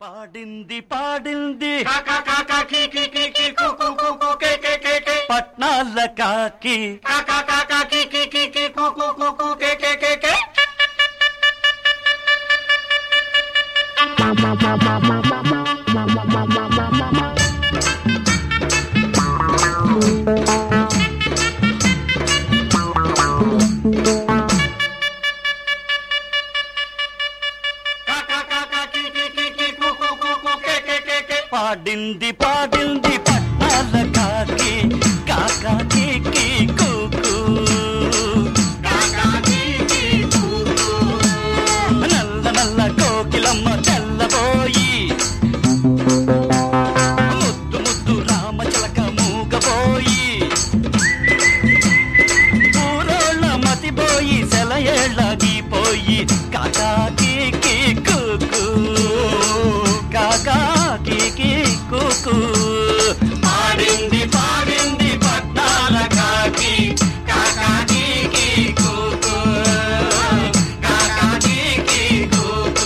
పాడింది పాడింది కాకా కాకా కీ కీ కీ కీ కు కు కు కు కే కే కే కే పట్నాల కాకి కాకా కాకా కీ కీ కీ కీ కు కు కు కు కే కే కే కే కాకా కాకా కీ కీ కీ కీ కు కు కు కు కే కే కే కే పాడింది పాడింది పట్నాల కాకి కాకాకి కీ కూకు కాకా కీ కీ కు కు నల్ల నల్ల కోకిలమ్మ తెల్లబోయి ముద్దు ముద్దు రామచిలక మూగబోయి ఊరోళ్ళ మతిపోయి సెలయేళ్ళగిపోయి కాకాకి కీ కూకు కాకాకి కీ కూకు పాడింది పాడింది పట్నాల కాకి కాకాకి కీ కూకు కాకాకి కీ కూకు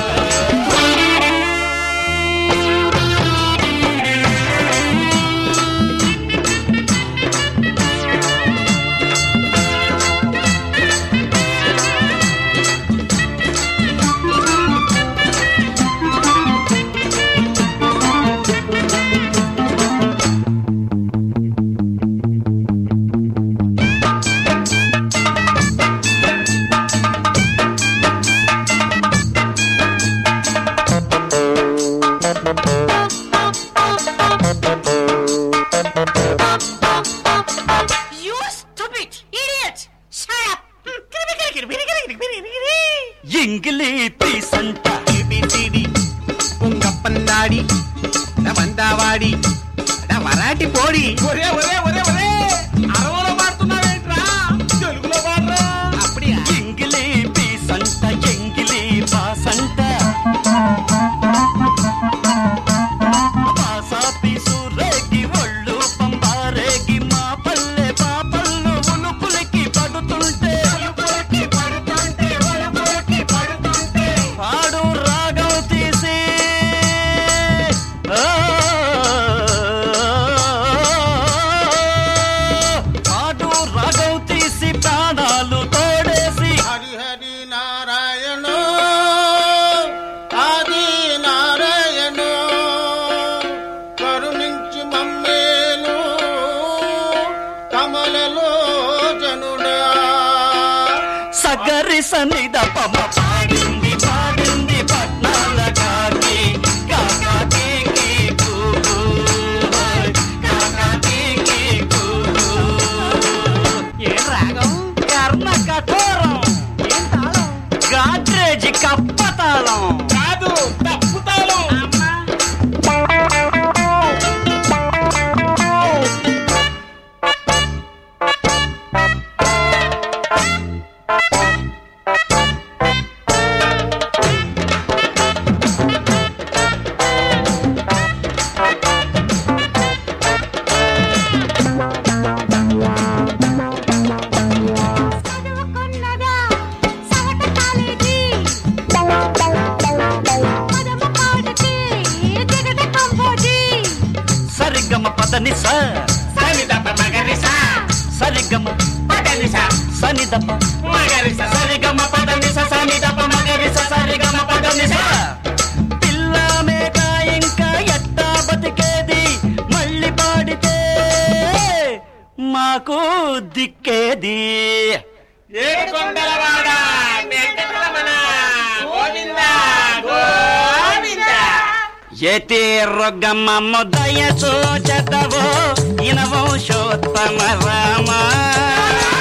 You stupid idiot! Shut up! ఇంగిలి పీసంట ఏబిసిడి పొంగప్పన్నాడి వందావాడి వరాటి పోడి ఒరే ఒరే ఒరే ఒరే అరవలో పాడుతున్నావేంట్రా తెలుగులో పాడరా అప్పుడే ఎంగిలి పీసంట ఎంగిలి పాసంట పాసా పీసు రేగి ఒళ్ళు పంబారేగి మా పల్లె పాపళ్ళు ఉలుకులకి పడుతుంటే ఒలుపులకి పడుతుంటే ఒలుపులకి పడుతుంటే పాడు రాగం తీసి ఆ, పాడు రాగం తీసి ప్రాణాలు తోడేసి హరి హరి నారాయణ ఆది నారాయణ కరుణించి మమ్మేలు కమలలో జనుడా సగరి సన్నిధ పమ పాడింది పాడింది పట్నాల కాకి కాకాకి కీ కూకు. కాకాకి కీ కూకు. ఏం రాగం కర్ణ కఠోరం ఏం తాళం గాడ్రేజ్ కప్పతాళం కాదు తప్పుతాను చదువుకున్నదా సవట కాలేజీ పదమ పాటకి దిగట కంపోజీ సరిగమ పదని స సరిదప్ప మగరిసా సరిగమ పడనిసా సనిదప మగరిసా సరిగమ పదనిస సనిదప మగరిస సరిగమ పదనిస పిల్ల మేక ఇంకా ఎట్టా బతికేది మళ్ళీ పాడితే మాకు దిక్కేది ఏడుకొండలవాడ వెంకటరమణ గోవింద గోవింద ఎతి రొగ్గమ్మ దయ చూచదవో ఇనవంశోత్తమ రామ